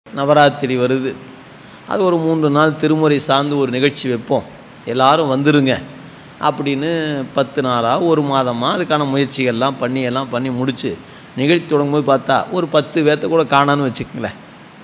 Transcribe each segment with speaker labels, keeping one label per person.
Speaker 1: நவராத்திரி வருது அது ஒரு மூன்று நாள் திருமுறை சார்ந்து ஒரு நிகழ்ச்சி வைப்போம் எல்லாரும் வந்துருங்க அப்படின்னு பத்து நாளாக ஒரு மாதமாக அதுக்கான முயற்சிகள்லாம் பண்ணி எல்லாம் பண்ணி முடித்து நிகழ்ச்சி தொடங்கும்போது பார்த்தா ஒரு பத்து பேர்த்த கூட காணான்னு வச்சுக்கங்களேன்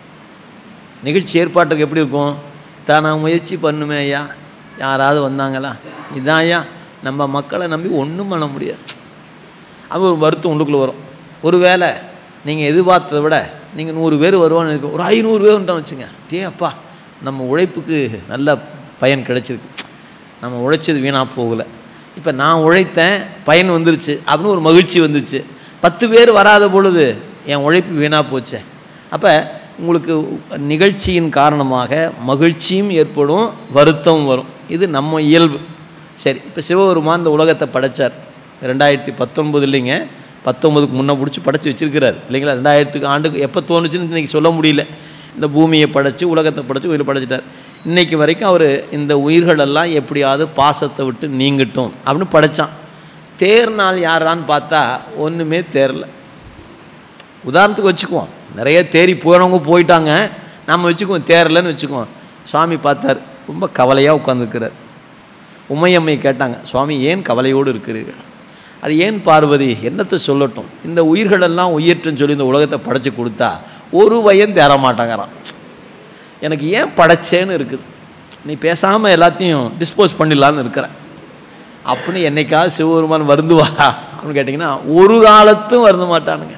Speaker 1: நிகழ்ச்சி ஏற்பாட்டுக்கு எப்படி இருக்கும் தான் நான் முயற்சி பண்ணுமே ஐயா யாராவது வந்தாங்களா இதான் ஐயா நம்ம மக்களை நம்பி ஒன்றும் பண்ண முடியாது அது ஒரு வருத்தம் உள்ளுக்குள்ளே வரும் ஒரு வேளை நீங்கள் எதிர்பார்த்ததை விட நீங்கள் நூறு பேர் வருவான்னு இருக்கு ஒரு ஐநூறு பேர் வந்துட்டோம் வச்சுங்க டே அப்பா நம்ம உழைப்புக்கு நல்ல பயன் கிடைச்சிருக்கு நம்ம உழைச்சது வீணாக போகலை இப்போ நான் உழைத்தேன் பயன் வந்துருச்சு அப்படின்னு ஒரு மகிழ்ச்சி வந்துச்சு பத்து பேர் வராத பொழுது என் உழைப்பு வீணாக போச்சே அப்போ உங்களுக்கு நிகழ்ச்சியின் காரணமாக மகிழ்ச்சியும் ஏற்படும் வருத்தமும் வரும் இது நம்ம இயல்பு சரி இப்போ சிவபெருமான் இந்த உலகத்தை படைச்சார் ரெண்டாயிரத்தி பத்தொன்பது இல்லைங்க பத்தொன்பதுக்கு முன்னே பிடிச்சி படைச்சி வச்சிருக்கிறார் இல்லைங்களா ரெண்டாயிரத்துக்கு ஆண்டுக்கு எப்போ தோணுச்சுன்னு இன்றைக்கி சொல்ல முடியல இந்த பூமியை படைச்சு உலகத்தை படைச்சு உயிர் படைச்சிட்டார் இன்னைக்கு வரைக்கும் அவர் இந்த உயிர்களெல்லாம் எப்படியாவது பாசத்தை விட்டு நீங்கட்டும் அப்படின்னு படைச்சான் தேர் நாள் யாரான்னு பார்த்தா ஒன்றுமே தேரல உதாரணத்துக்கு வச்சுக்குவோம் நிறைய தேறி போனவங்க போயிட்டாங்க நம்ம வச்சுக்குவோம் தேரலன்னு வச்சுக்குவோம் சுவாமி பார்த்தார் ரொம்ப கவலையாக உட்காந்துருக்கிறார் உமையம்மை கேட்டாங்க சுவாமி ஏன் கவலையோடு இருக்கிறீர்கள் அது ஏன் பார்வதி என்னத்தை சொல்லட்டும் இந்த உயிர்களெல்லாம் உயிர்ட்டுன்னு சொல்லி இந்த உலகத்தை படைச்சு கொடுத்தா ஒரு வயன் தேர மாட்டாங்கிறான் எனக்கு ஏன் படைச்சேன்னு இருக்குது நீ பேசாமல் எல்லாத்தையும் டிஸ்போஸ் பண்ணிடலான்னு இருக்கிறேன் அப்படின்னு என்னைக்காவது சிவபெருமான் வருந்துவாரா அப்படின்னு கேட்டிங்கன்னா ஒரு காலத்தும் வருந்த மாட்டானுங்க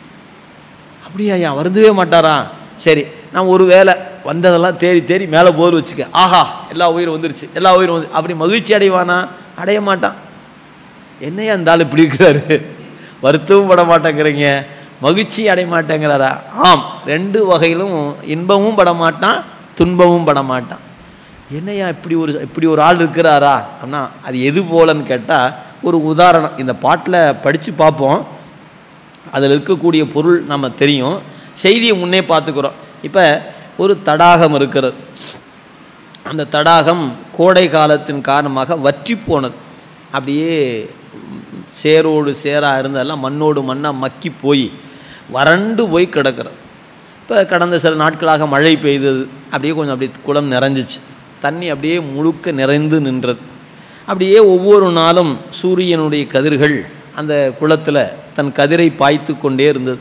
Speaker 1: அப்படியா ஐயா வருந்தவே மாட்டாரா சரி நான் ஒரு வேளை வந்ததெல்லாம் தேடி தேடி மேலே போர் வச்சுக்க ஆஹா எல்லா உயிரும் வந்துருச்சு எல்லா உயிரும் வந்து அப்படி மகிழ்ச்சி அடைவானா அடைய மாட்டான் என்னையா அந்த ஆள் இப்படி இருக்கிறாரு வருத்தமும் பட மாட்டேங்கிறீங்க மகிழ்ச்சி அடைய மாட்டேங்கிறாரா ஆம் ரெண்டு வகையிலும் இன்பமும் பட மாட்டான் துன்பமும் பட மாட்டான் என்னையா இப்படி ஒரு இப்படி ஒரு ஆள் இருக்கிறாரா அப்படின்னா அது எது போலன்னு கேட்டால் ஒரு உதாரணம் இந்த பாட்டில் படித்து பார்ப்போம் அதில் இருக்கக்கூடிய பொருள் நம்ம தெரியும் செய்தியை முன்னே பார்த்துக்கிறோம் இப்போ ஒரு தடாகம் இருக்கிறது அந்த தடாகம் கோடை காலத்தின் காரணமாக வற்றி போனது அப்படியே சேரோடு சேராக இருந்ததெல்லாம் மண்ணோடு மண்ணாக மக்கி போய் வறண்டு போய் கிடக்கிறது இப்போ கடந்த சில நாட்களாக மழை பெய்தது அப்படியே கொஞ்சம் அப்படி குளம் நிறைஞ்சிச்சு தண்ணி அப்படியே முழுக்க நிறைந்து நின்றது அப்படியே ஒவ்வொரு நாளும் சூரியனுடைய கதிர்கள் அந்த குளத்தில் தன் கதிரை பாய்த்து கொண்டே இருந்தது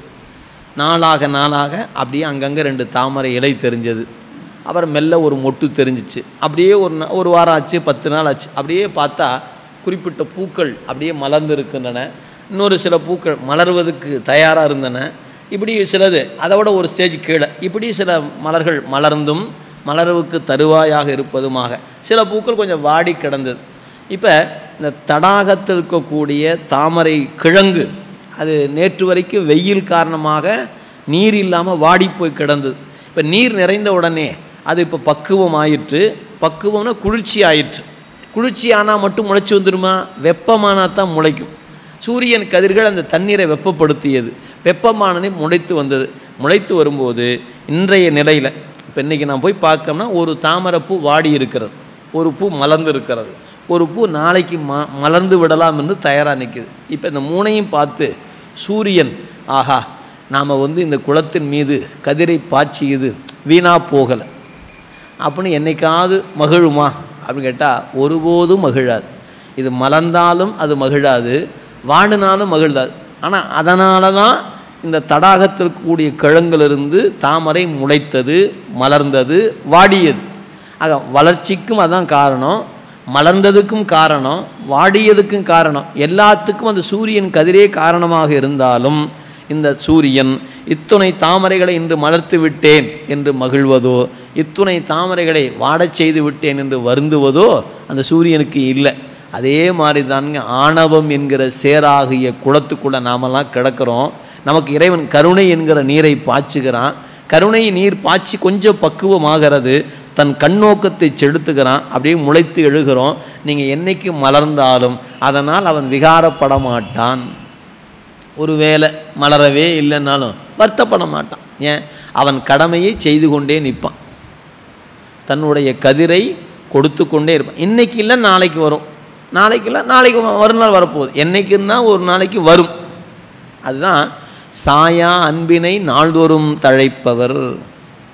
Speaker 1: நாளாக நாளாக அப்படியே அங்கங்கே ரெண்டு தாமரை இலை தெரிஞ்சது அப்புறம் மெல்ல ஒரு மொட்டு தெரிஞ்சிச்சு அப்படியே ஒரு நா- ஒரு வாரம் ஆச்சு பத்து நாள் ஆச்சு அப்படியே பார்த்தா குறிப்பிட்ட பூக்கள் அப்படியே மலர்ந்து இருக்கின்றன இன்னொரு சில பூக்கள் மலர்வதற்கு தயாராக இருந்தன இப்படி சிலது அதை விட ஒரு ஸ்டேஜ் கீழே இப்படி சில மலர்கள் மலர்ந்தும் மலர்வுக்கு தருவாயாக இருப்பதுமாக சில பூக்கள் கொஞ்சம் வாடி கிடந்தது இப்போ இந்த தடாகத்தில் இருக்கக்கூடிய தாமரை கிழங்கு அது நேற்று வரைக்கும் வெயில் காரணமாக நீர் இல்லாமல் வாடி போய் கிடந்தது இப்போ நீர் நிறைந்த உடனே அது இப்போ பக்குவம் ஆயிற்று பக்குவம்னா குளிர்ச்சி ஆயிற்று குளிர்ச்சி ஆனால் மட்டும் முளைச்சி வந்துடுமா வெப்பமானால் தான் முளைக்கும் சூரியன் கதிர்கள் அந்த தண்ணீரை வெப்பப்படுத்தியது வெப்பமானனே முளைத்து வந்தது முளைத்து வரும்போது இன்றைய நிலையில் இப்போ இன்றைக்கி நான் போய் பார்க்கோம்னா ஒரு தாமரைப்பூ வாடி இருக்கிறது ஒரு பூ மலர்ந்து இருக்கிறது ஒரு பூ நாளைக்கு ம மலர்ந்து விடலாம் என்று தயாராக நிற்குது இப்போ இந்த மூணையும் பார்த்து சூரியன் ஆஹா நாம் வந்து இந்த குளத்தின் மீது கதிரை பாய்ச்சியது வீணாக போகலை அப்படின்னு என்னைக்காவது மகிழுமா அப்படின்னு கேட்டால் ஒருபோதும் மகிழாது இது மலர்ந்தாலும் அது மகிழாது வாடினாலும் மகிழ்ந்தாது ஆனால் அதனால தான் இந்த தடாகத்தில் கூடிய கிழங்கிலிருந்து தாமரை முளைத்தது மலர்ந்தது வாடியது ஆக வளர்ச்சிக்கும் அதான் காரணம் மலர்ந்ததுக்கும் காரணம் வாடியதுக்கும் காரணம் எல்லாத்துக்கும் அந்த சூரியன் கதிரே காரணமாக இருந்தாலும் இந்த சூரியன் இத்துணை தாமரைகளை இன்று மலர்த்து விட்டேன் என்று மகிழ்வதோ இத்துணை தாமரைகளை வாடச் செய்து விட்டேன் என்று வருந்துவதோ அந்த சூரியனுக்கு இல்லை அதே மாதிரி தானுங்க ஆணவம் என்கிற சேராகிய குளத்துக்குள்ளே நாமெல்லாம் கிடக்கிறோம் நமக்கு இறைவன் கருணை என்கிற நீரை பாய்ச்சுகிறான் கருணை நீர் பாய்ச்சி கொஞ்சம் பக்குவமாகிறது தன் கண்ணோக்கத்தை செலுத்துகிறான் அப்படியே முளைத்து எழுகிறோம் நீங்கள் என்னைக்கு மலர்ந்தாலும் அதனால் அவன் விகாரப்பட மாட்டான் ஒருவேளை மலரவே இல்லைன்னாலும் வருத்தப்பட மாட்டான் ஏன் அவன் கடமையை செய்து கொண்டே நிற்பான் தன்னுடைய கதிரை கொடுத்து கொண்டே இருப்பான் இன்னைக்கு இல்லை நாளைக்கு வரும் நாளைக்கு இல்லை நாளைக்கு வ- மறுநாள் வரப்போகுது என்னைக்குன்னா ஒரு நாளைக்கு வரும் அதுதான் சாயா அன்பினை நாள்தோறும் தழைப்பவர்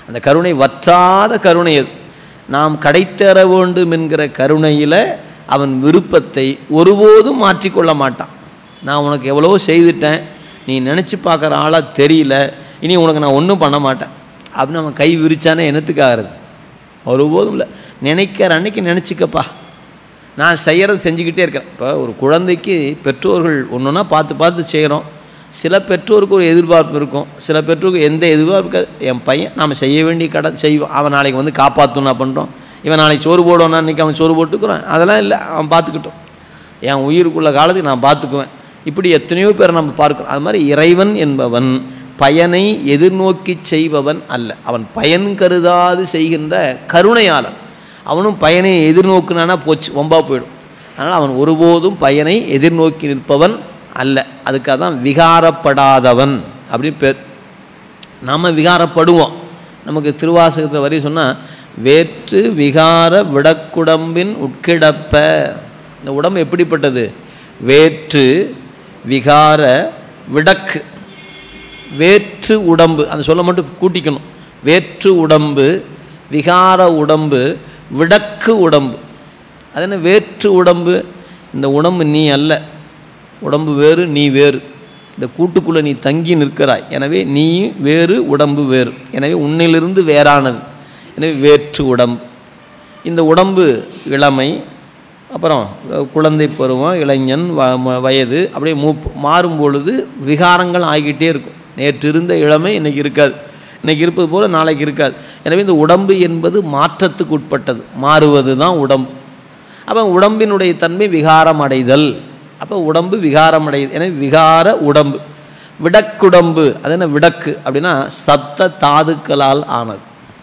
Speaker 1: அந்த கருணை வற்றாத கருணை அது நாம் கடைத்தேற வேண்டும் என்கிற கருணையில் அவன் விருப்பத்தை ஒருபோதும் மாற்றிக்கொள்ள மாட்டான் நான் உனக்கு எவ்வளவோ செய்துட்டேன் நீ நினச்சி பார்க்குற ஆளாக தெரியல இனி உனக்கு நான் ஒன்றும் பண்ண மாட்டேன் அப்படின்னு அவன் கை விரிச்சானே என்னத்துக்காகிறது ஒருபோதும் இல்லை நினைக்கிற அன்னைக்கு நினச்சிக்கப்பா நான் செய்கிறது செஞ்சுக்கிட்டே இருக்கிறேன் இப்போ ஒரு குழந்தைக்கு பெற்றோர்கள் ஒன்று ஒன்றா பார்த்து பார்த்து செய்கிறோம் சில பெற்றோருக்கு ஒரு எதிர்பார்ப்பு இருக்கும் சில பெற்றோருக்கு எந்த எதிர்பார்ப்பு இருக்காது. என் பையன் நாம் செய்ய வேண்டிய கடன் செய்வோம் அவன் நாளைக்கு வந்து காப்பாற்றணும் நான் பண்ணுறோம் இவன் நாளைக்கு சோறு போடுவானா இன்றைக்கி அவன் சோறு போட்டுக்கிறான் அதெல்லாம் இல்லை அவன் பார்த்துக்கிட்டோம் என் உயிருக்குள்ள காலத்துக்கு நான் பார்த்துக்குவேன் இப்படி எத்தனையோ பேரை நம்ம பார்க்கிறோம் அது மாதிரி இறைவன் என்பவன் பயனை எதிர்நோக்கி செய்பவன் அல்ல அவன் பயன் கருதாது செய்கின்ற கருணையாளன் அவனும் பயனை எதிர்நோக்குனானா போச்சு ஒம்பா போயிடும் அதனால் அவன் ஒருபோதும் பயனை எதிர்நோக்கி நிற்பவன் அல்ல அதுக்காக தான் விகாரப்படாதவன் அப்படின்னு பேர் நாம் விகாரப்படுவோம் நமக்கு திருவாசகத்தில் வரி சொன்னால் வேற்று விகார விடக்குடம்பின் உட்கிடப்ப இந்த உடம்பு எப்படிப்பட்டது வேற்று விகார விடக்கு வேற்று உடம்பு அந்த சொல்ல மட்டும் கூட்டிக்கணும் வேற்று உடம்பு விகார உடம்பு விடக்கு உடம்பு அது என்ன வேற்று உடம்பு இந்த உடம்பு நீ அல்ல உடம்பு வேறு நீ வேறு இந்த கூட்டுக்குள்ளே நீ தங்கி நிற்கிறாய் எனவே நீ வேறு உடம்பு வேறு எனவே உன்னிலிருந்து வேறானது எனவே வேற்று உடம்பு இந்த உடம்பு இளமை அப்புறம் குழந்தை பருவம் இளைஞன் வ- ம- வயது அப்படியே மூப்பு மாறும் பொழுது விகாரங்கள் ஆகிக்கிட்டே இருக்கும் நேற்று இருந்த இளமை இன்னைக்கு இருக்காது இன்னைக்கு இருப்பது போல் நாளைக்கு இருக்காது எனவே இந்த உடம்பு என்பது மாற்றத்துக்கு உட்பட்டது மாறுவது தான் உடம்பு அப்போ உடம்பினுடைய தன்மை விகாரம் அடைதல் அப்போ உடம்பு விகாரம் அடையுது எனவே விகார உடம்பு விடக்குடம்பு அது என்ன விடக்கு அப்படின்னா சப்த தாதுக்களால் ஆனது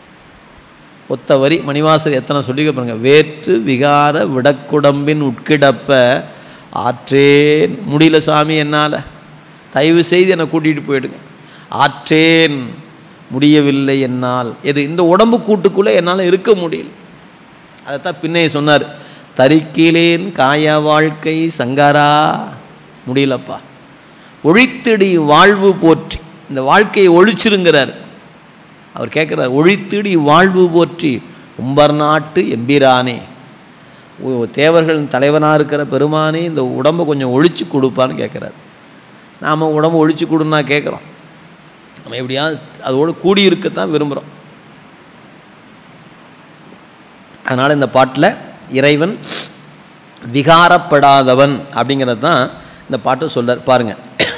Speaker 1: ஒத்த வரி மணிவாசர் எத்தனை சொல்லிக்க பாருங்க வேற்று விகார விடக்குடம்பின் உட்கிடப்ப ஆற்றேன் முடியல சாமி என்னால் தயவு செய்து என்னை கூட்டிகிட்டு போயிடுங்க ஆற்றேன் முடியவில்லை என்னால் எது இந்த உடம்பு கூட்டுக்குள்ளே என்னால் இருக்க முடியல அதைத்தான் பின்னே சொன்னார் தரிக்கிலேன் காய வாழ்க்கை சங்கரா முடியலப்பா ஒழித்திடி வாழ்வு போற்றி இந்த வாழ்க்கையை ஒழிச்சிருங்கிறார் அவர் கேட்குறார் ஒழித்திடி வாழ்வு போற்றி உம்பர் நாட்டு எம்பிரானே ஓ- தேவர்களின் தலைவனாக இருக்கிற பெருமானே இந்த உடம்பை கொஞ்சம் ஒழிச்சு கொடுப்பான்னு கேட்குறாரு நாம் உடம்பு ஒழிச்சு கொடுன்னா கேட்குறோம் நம்ம எப்படியாவது அதோடு கூடியிருக்கத்தான் விரும்புகிறோம் அதனால் இந்த பாட்டில் இறைவன் விகாரப்படாதவன் அப்படிங்கிறது தான் இந்த பாட்டு சொல்றார் பாருங்க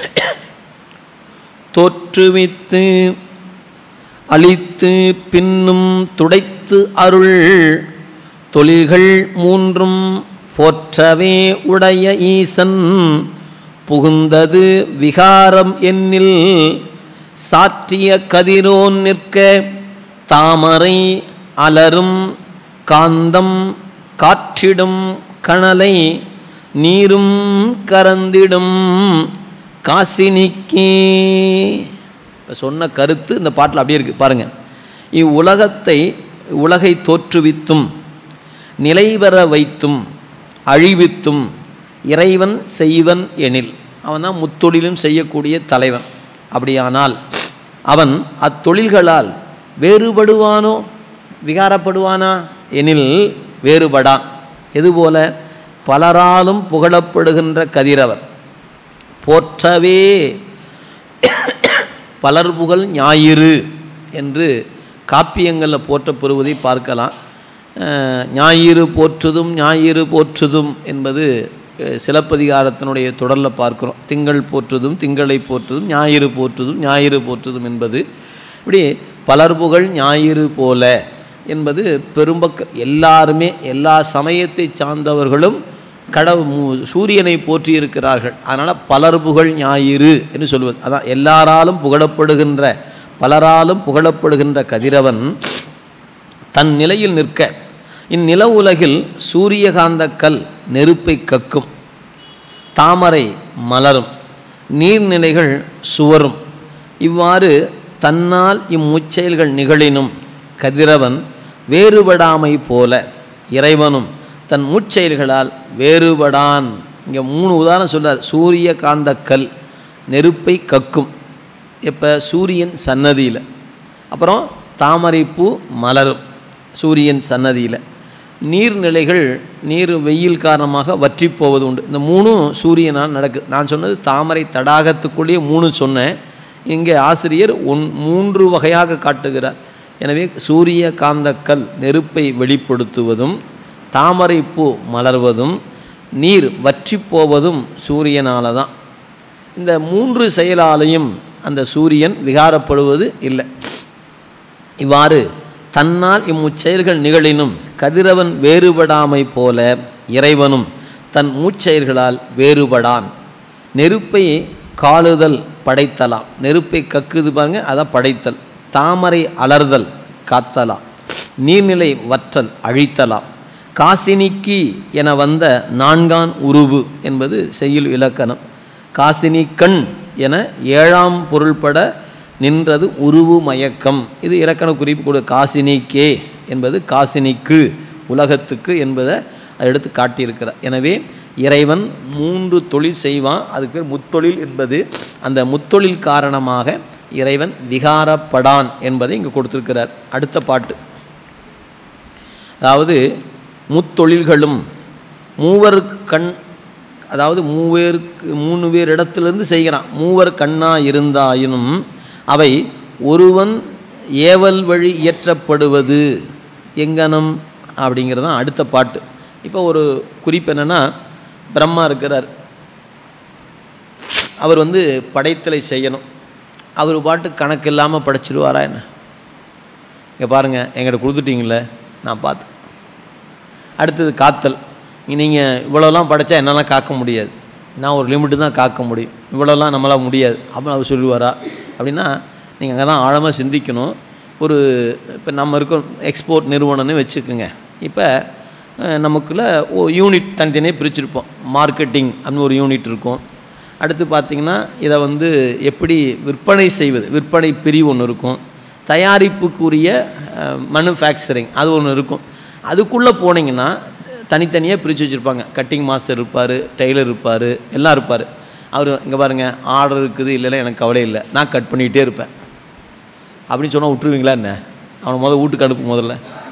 Speaker 1: தோற்றுவித்து அழித்து பின்னும் துடைத்து அருள் தொழில்கள் மூன்றும் போற்றவே உடைய ஈசன் புகுந்தது விகாரம் என்னில் சாற்றிய கதிரோன் நிற்க தாமரை அலரும் காந்தம் காற்றிடும் கணலை நீரும் கரந்திடும் காசினிக்கே இப்போ சொன்ன கருத்து இந்த பாட்டில் அப்படியே இருக்குது பாருங்கள் இவ்வுலகத்தை உலகை தோற்றுவித்தும் நிலைவர வைத்தும் அழிவித்தும் இறைவன் செய்வன் எனில் அவன் தான் முத்தொழிலும் செய்யக்கூடிய தலைவன் அப்படியானால் அவன் அத்தொழில்களால் வேறுபடுவானோ விகாரப்படுவானா எனில் வேறுபடான் எதுபோல பலராலும் புகழப்படுகின்ற கதிரவன் போற்றவே பலர் புகழ் ஞாயிறு என்று காப்பியங்களில் போற்றப்பெறுவதை பார்க்கலாம் அஹ், ஞாயிறு போற்றுதும் ஞாயிறு போற்றுதும் என்பது அஹ், சிலப்பதிகாரத்தினுடைய தொடரில் பார்க்கிறோம் திங்கள் போற்றுதும் திங்களை போற்றுதும் ஞாயிறு போற்றுதும் ஞாயிறு போற்றுதும் என்பது இப்படி பலர் புகழ் ஞாயிறு போல என்பது பெரும்பக்க எல்லாருமே எல்லா சமயத்தை சார்ந்தவர்களும் கடவு மு- சூரியனை போற்றி இருக்கிறார்கள் அதனால் பலர் புகழ் ஞாயிறு என்று சொல்வது அதான் எல்லாராலும் புகழப்படுகின்ற பலராலும் புகழப்படுகின்ற கதிரவன் தன் நிலையில் நிற்க இந்நில உலகில் சூரியகாந்தக்கல் நெருப்பை கக்கும் தாமரை மலரும் நீர்நிலைகள் சுவரும் இவ்வாறு தன்னால் இம்முச்செயல்கள் நிகழினும் கதிரவன் வேறுபடாமை போல இறைவனும் தன் முச்செயல்களால் வேறுபடான் இங்கே மூணு உதாரணம் சொல்றார் சூரிய காந்தக்கல் நெருப்பை கக்கும் இப்போ சூரியன் சன்னதியில் அப்புறம் தாமரைப்பூ மலரும் சூரியன் சன்னதியில் நீர்நிலைகள் நீர் வெயில் காரணமாக வற்றி போவது உண்டு இந்த மூணும் சூரியனால் நடக்குது நான் சொன்னது தாமரை தடாகத்துக்குள்ளேயே மூணு சொன்னேன் இங்கே ஆசிரியர் ஒன் மூன்று வகையாக காட்டுகிறார் எனவே சூரிய காந்தக்கல் நெருப்பை வெளிப்படுத்துவதும் தாமரைப்பூ மலர்வதும் நீர் வற்றி போவதும் சூரியனால தான் இந்த மூன்று செயலாலையும் அந்த சூரியன் விகாரப்படுவது இல்லை இவ்வாறு தன்னால் இம்முச்செயல்கள் நிகழினும் கதிரவன் வேறுபடாமை போல இறைவனும் தன் மூச்செயல்களால் வேறுபடான் நெருப்பை காலுதல் படைத்தலாம் நெருப்பை கக்குது பாருங்க அதான் படைத்தல் தாமரை அலர்தல் காத்தலாம் நீர்நிலை வற்றல் அழித்தலாம் காசினிக்கி என வந்த நான்கான் உருவு என்பது செய்யுள் இலக்கணம் காசினி கண் என ஏழாம் பொருள்பட நின்றது உருவு மயக்கம் இது இலக்கண குறிப்பு கூட காசினிக்கே என்பது காசினிக்கு உலகத்துக்கு என்பதை அதை எடுத்து காட்டியிருக்கிறார் எனவே இறைவன் மூன்று தொழில் செய்வான் அதுக்கு பேர் முத்தொழில் என்பது அந்த முத்தொழில் காரணமாக இறைவன் விகாரப்படான் என்பதை இங்கே கொடுத்திருக்கிறார் அடுத்த பாட்டு அதாவது முத்தொழில்களும் மூவர் கண் அதாவது மூவேருக்கு மூணு பேர் இடத்திலிருந்து செய்கிறான் மூவர் கண்ணா இருந்தாயினும் அவை ஒருவன் ஏவல் வழி இயற்றப்படுவது எங்கனம் அப்படிங்கிறது தான் அடுத்த பாட்டு இப்போ ஒரு குறிப்பு என்னென்னா பிரம்மா இருக்கிறார் அவர் வந்து படைத்தலை செய்யணும் அவர் பாட்டு கணக்கு இல்லாமல் படைச்சிடுவாரா என்ன இங்கே பாருங்கள் எங்கிட்ட கொடுத்துட்டீங்களே நான் பார்த்து அடுத்தது காத்தல் நீங்கள் இவ்வளோலாம் படைச்சா என்னால் காக்க முடியாது நான் ஒரு லிமிட்டு தான் காக்க முடியும் இவ்வளோலாம் நம்மளால் முடியாது அப்படின்னு அவர் சொல்லுவாரா அப்படின்னா நீங்கள் அங்கே தான் ஆழமாக சிந்திக்கணும் ஒரு இப்போ நம்ம இருக்கோம் எக்ஸ்போர்ட் நிறுவனம்னு வச்சுக்கோங்க இப்போ அஹ், நமக்குள்ள ஓ யூனிட் தனித்தனியாக பிரிச்சிருப்போம் மார்க்கெட்டிங் அப்படின்னு ஒரு யூனிட் இருக்கும் அடுத்து பார்த்திங்கன்னா இதை வந்து எப்படி விற்பனை செய்வது விற்பனை பிரிவு ஒன்று இருக்கும் தயாரிப்புக்குரிய மேனுஃபேக்சரிங் அது ஒன்று இருக்கும் அதுக்குள்ளே போனீங்கன்னா தனித்தனியாக பிரித்து வச்சுருப்பாங்க கட்டிங் மாஸ்டர் இருப்பார் டெய்லர் இருப்பார் எல்லாம் இருப்பார் அவர் இங்கே பாருங்கள் ஆர்டர் இருக்குது இல்லைன்னா எனக்கு கவலை இல்லை நான் கட் பண்ணிகிட்டே இருப்பேன் அப்படின்னு சொன்னால் விட்டுருவீங்களா என்ன அவனை முதல்ல வீட்டுக்கு அனுப்பு முதல்ல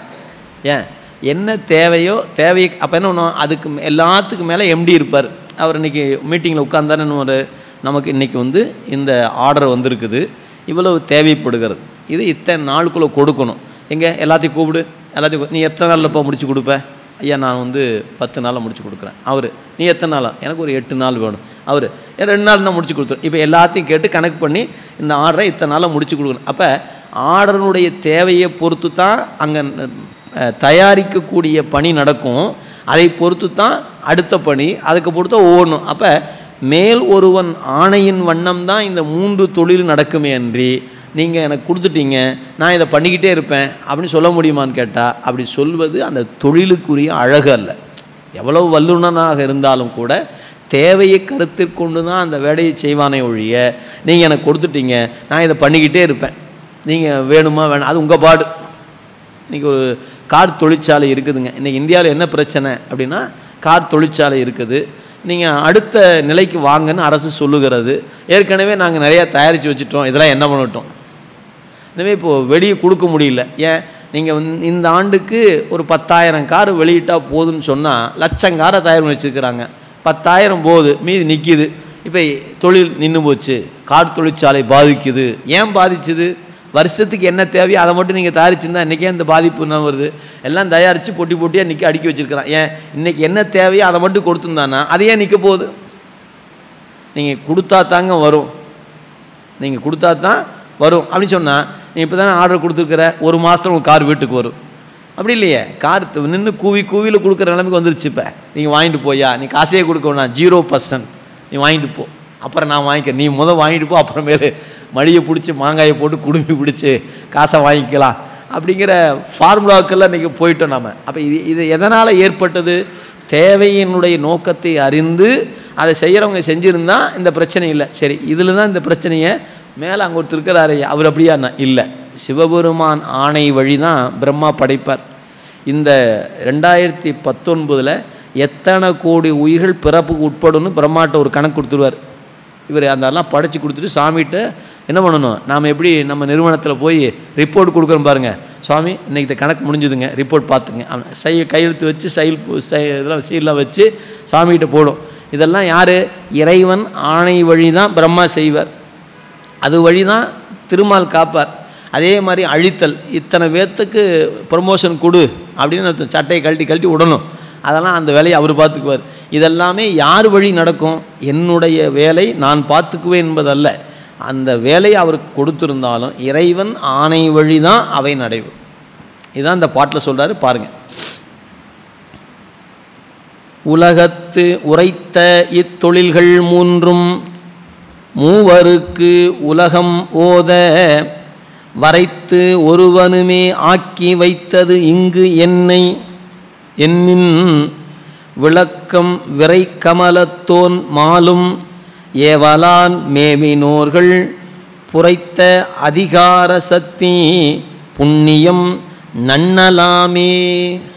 Speaker 1: ஏன் என்ன தேவையோ தேவையை அப்போ என்ன பண்ணுவோம் அதுக்கு மே- எல்லாத்துக்கும் மேலே எம்டி இருப்பார் அவர் இன்றைக்கி மீட்டிங்கில் உட்காந்தானே ஒரு நமக்கு இன்றைக்கி வந்து இந்த ஆர்டர் வந்திருக்குது இவ்வளவு தேவைப்படுகிறது இது இத்தனை நாளுக்குள்ளே கொடுக்கணும் எங்கே எல்லாத்தையும் கூப்பிடு எல்லாத்தையும் கூ- நீ எத்தனை நாளில் இப்போ முடிச்சு கொடுப்ப ஐயா நான் வந்து பத்து நாளில் முடிச்சு கொடுக்குறேன் அவர் நீ எத்தனை நாளா எனக்கு ஒரு எட்டு நாள் வேணும் அவர் ரெண்டு நாள் தான் முடிச்சு கொடுத்துரும் இப்போ எல்லாத்தையும் கேட்டு கணக்கு பண்ணி இந்த ஆர்டரை இத்தனை நாளில் முடிச்சு கொடுக்கணும் அப்போ ஆர்டருடைய தேவையை பொறுத்து தான் அங்கே தயாரிக்கக்கூடிய பணி நடக்கும் அதை பொறுத்து தான் அடுத்த பணி அதுக்கு பொறுத்து ஓடணும் அப்போ மேல் ஒருவன் ஆணையின் வண்ணம் தான் இந்த மூன்று தொழில் நடக்குமே அன்றி நீங்கள் எனக்கு கொடுத்துட்டீங்க நான் இதை பண்ணிக்கிட்டே இருப்பேன் அப்படின்னு சொல்ல முடியுமான்னு கேட்டால் அப்படி சொல்வது அந்த தொழிலுக்குரிய அழகு அல்ல எவ்வளவு வல்லுனனாக இருந்தாலும் கூட தேவையை கருத்தில் கொண்டு தான் அந்த வேலையை செய்வானே ஒழிய நீங்கள் எனக்கு கொடுத்துட்டீங்க நான் இதை பண்ணிக்கிட்டே இருப்பேன் நீங்கள் வேணுமா வேணாம் அது உங்கள் பாடு இன்றைக்கி ஒரு கார் தொழிற்சாலை இருக்குதுங்க இன்றைக்கி இந்தியாவில் என்ன பிரச்சனை அப்படின்னா கார் தொழிற்சாலை இருக்குது நீங்கள் அடுத்த நிலைக்கு வாங்கன்னு அரசு சொல்லுகிறது ஏற்கனவே நாங்கள் நிறையா தயாரித்து வச்சுட்டோம் இதெல்லாம் என்ன பண்ணட்டும் எனவே இப்போது வெளியே கொடுக்க முடியல ஏன் நீங்கள் இந்த ஆண்டுக்கு ஒரு பத்தாயிரம் கார் வெளியிட்டால் போதும்னு சொன்னால் லட்சம் காரை தயார் பண்ணி வச்சுருக்கிறாங்க பத்தாயிரம் போகுது மீதி நிற்கிது இப்போ தொழில் நின்று போச்சு கார் தொழிற்சாலை பாதிக்குது ஏன் பாதிச்சுது வருஷத்துக்கு என்ன தேவையோ அதை மட்டும் நீங்கள் தயாரிச்சிருந்தா இன்றைக்கே இந்த பாதிப்பு என்ன வருது எல்லாம் தயாரித்து பொட்டி பொட்டியாக நிற்க அடுக்கி வச்சுருக்கிறான் ஏன் இன்றைக்கி என்ன தேவையோ அதை மட்டும் கொடுத்துருந்தானா அது ஏன் நிற்க போகுது நீங்கள் கொடுத்தா தாங்க வரும் நீங்கள் கொடுத்தா தான் வரும் அப்படின்னு சொன்னால் நீ இப்போ தானே ஆர்டர் கொடுத்துருக்குற ஒரு மாதத்துல உங்கள் கார் வீட்டுக்கு வரும் அப்படி இல்லையே கார் நின்று கூவி கூவியில் கொடுக்குற நிலைமைக்கு வந்துருச்சு இப்போ நீங்கள் வாங்கிட்டு போயா நீ காசே கொடுக்க வேணாம் ஜீரோ பர்சன்ட் நீ வாங்கிட்டு போ அப்புறம் நான் வாங்கிக்கிறேன் நீ முதல் வாங்கிட்டு போ அப்புறமேலு மடியை பிடிச்சி மாங்காயை போட்டு குடுமி பிடிச்சி காசை வாங்கிக்கலாம் அப்படிங்கிற ஃபார்முலாவுக்கெல்லாம் இன்றைக்கி போயிட்டோம் நம்ம அப்போ இது இது எதனால் ஏற்பட்டது தேவையினுடைய நோக்கத்தை அறிந்து அதை செய்கிறவங்க செஞ்சுருந்தா இந்த பிரச்சனை இல்லை சரி இதில் தான் இந்த பிரச்சனையை மேலே அங்கே ஒருத்தர் இருக்கிறாரு அவர் அப்படியா இல்லை சிவபெருமான் ஆணை வழி தான் பிரம்மா படைப்பார் இந்த ரெண்டாயிரத்தி பத்தொன்பதில் எத்தனை கோடி உயிர்கள் பிறப்புக்கு உட்படும்னு பிரம்மாட்ட ஒரு கணக்கு கொடுத்துருவார் இவர் அதெல்லாம் படைச்சு கொடுத்துட்டு சாமிகிட்ட என்ன பண்ணணும் நாம் எப்படி நம்ம நிறுவனத்தில் போய் ரிப்போர்ட் கொடுக்குறோம் பாருங்கள் சுவாமி இன்னைக்கு இந்த கணக்கு முடிஞ்சுதுங்க ரிப்போர்ட் பார்த்துங்க அவன் சை கையெழுத்து வச்சு சைல் பு- சை இதெல்லாம் சீலாம் வச்சு சாமிகிட்ட போடும் இதெல்லாம் யார் இறைவன் ஆணை வழி தான் பிரம்மா செய்வார் அது வழி தான் திருமால் காப்பார் அதே மாதிரி அழித்தல் இத்தனை பேர்த்துக்கு ப்ரொமோஷன் கொடு அப்படின்னு அர்த்தம். சட்டையை கழட்டி கழட்டி விடணும் அதெல்லாம் அந்த வேலையை அவர் பார்த்துக்குவார் இதெல்லாமே யார் வழி நடக்கும் என்னுடைய வேலை நான் பார்த்துக்குவேன் என்பதல்ல அந்த வேலையை அவருக்கு கொடுத்திருந்தாலும் இறைவன் ஆணை வழி தான் அவை நடைபெறும் இதுதான் இந்த பாட்டில் சொல்கிறாரு பாருங்கள் உலகத்து உரைத்த இத்தொழில்கள் மூன்றும் மூவருக்கு உலகம் ஓத வரைத்து ஒருவனுமே ஆக்கி வைத்தது இங்கு என்னை என்னின் விளக்கம் விரை கமலத்தோன் மாலும் ஏவலான் மேவினோர்கள் புரைத்த அதிகார சக்தி புண்ணியம் நன்னலாமே